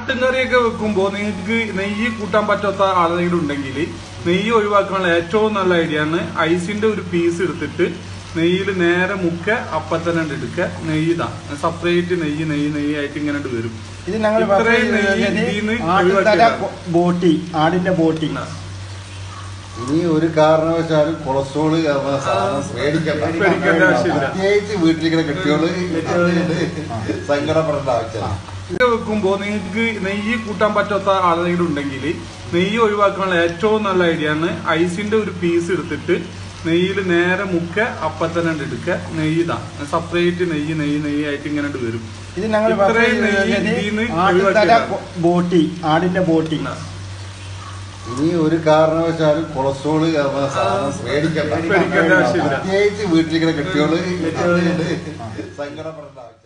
Mutton കറിയൊക്കെ വെക്കുമ്പോൾ നിങ്ങൾക്ക് നെയ്യ് കൂട്ടാൻ പറ്റാത്ത ആളുകൾ ഉണ്ടെങ്കിൽ നെയ്യ് ഒഴിവാക്കാനുള്ള ഏറ്റവും നല്ല ഐഡിയ ആണ് ഐസിന്റെ ഒരു പീസ് എടുത്തിട്ട് നെയ്യിൽ നേരെ മുക്ക അപ്പം തന്നെ അങ്ങട് എടുക്കുക നെയ്യ് ഇതാ സെപ്പറേറ്റ് നെയ്യ് നെയ്യ് നെയ്യ് ആയിട്ട് ഇങ്ങനെ അങ്ങട് വരും ഇത് ഞങ്ങൾ ഇത്രയും നെയ്യ് ഇതിന്ന് ആട്ടിൻതല ഒഴിവാക്കിയതാണ്. ബോട്ടി ആടിന്റെ ബോട്ടി ഇനി ഒരു കാരണവശാലും കൊളസ്ട്രോള് കാരണം സാധനം പേടിക്കണ്ട പേടിക്കേണ്ട ആവശ്യമില്ല. പ്രത്യേകിച്ച് വീട്ടിലിങ്ങനെ കെട്ടിയോള് സങ്കടപ്പെടേണ്ട ആവശ്യമില്ല ഇത് വെക്കുമ്പോൾ നിങ്ങൾക്ക് നെയ്യ് കൂട്ടാൻ പറ്റാത്ത ആളുകൾ ഉണ്ടെങ്കിൽ നെയ്യ് ഒഴിവാക്കാനുള്ള ഏറ്റവും നല്ല ഐഡിയ ആണ് ഐസിന്റെ ഒരു പീസ് എടുത്തിട്ട് നെയ്യിൽ നേരെ മുക്ക അപ്പം തന്നെ അങ്ങട് എടുക്കുക നെയ്യ് ഇതാ സെപ്പറേറ്റ് നെയ്യ് നെയ്യ് നെയ്യ് ആയിട്ട് ഇങ്ങനെ അങ്ങട് വരും ഇത് ഞങ്ങൾ ഇത്രയും നെയ്യ് ഇതിന്ന് ആട്ടിൻതല ഒഴിവാക്കിയതാണ്. ബോട്ടി ആടിന്റെ ബോട്ടി ഇനി ഒരു കാരണവശാലും കൊളസ്ട്രോള് കാരണം സാധനം പേടിക്കണ്ട പേടിക്കേണ്ട ആവശ്യമില്ല. പ്രത്യേകിച്ച് വീട്ടിലിങ്ങനെ കെട്ടിയോള് സങ്കടപ്പെടേണ്ട ആവശ്യമില്ല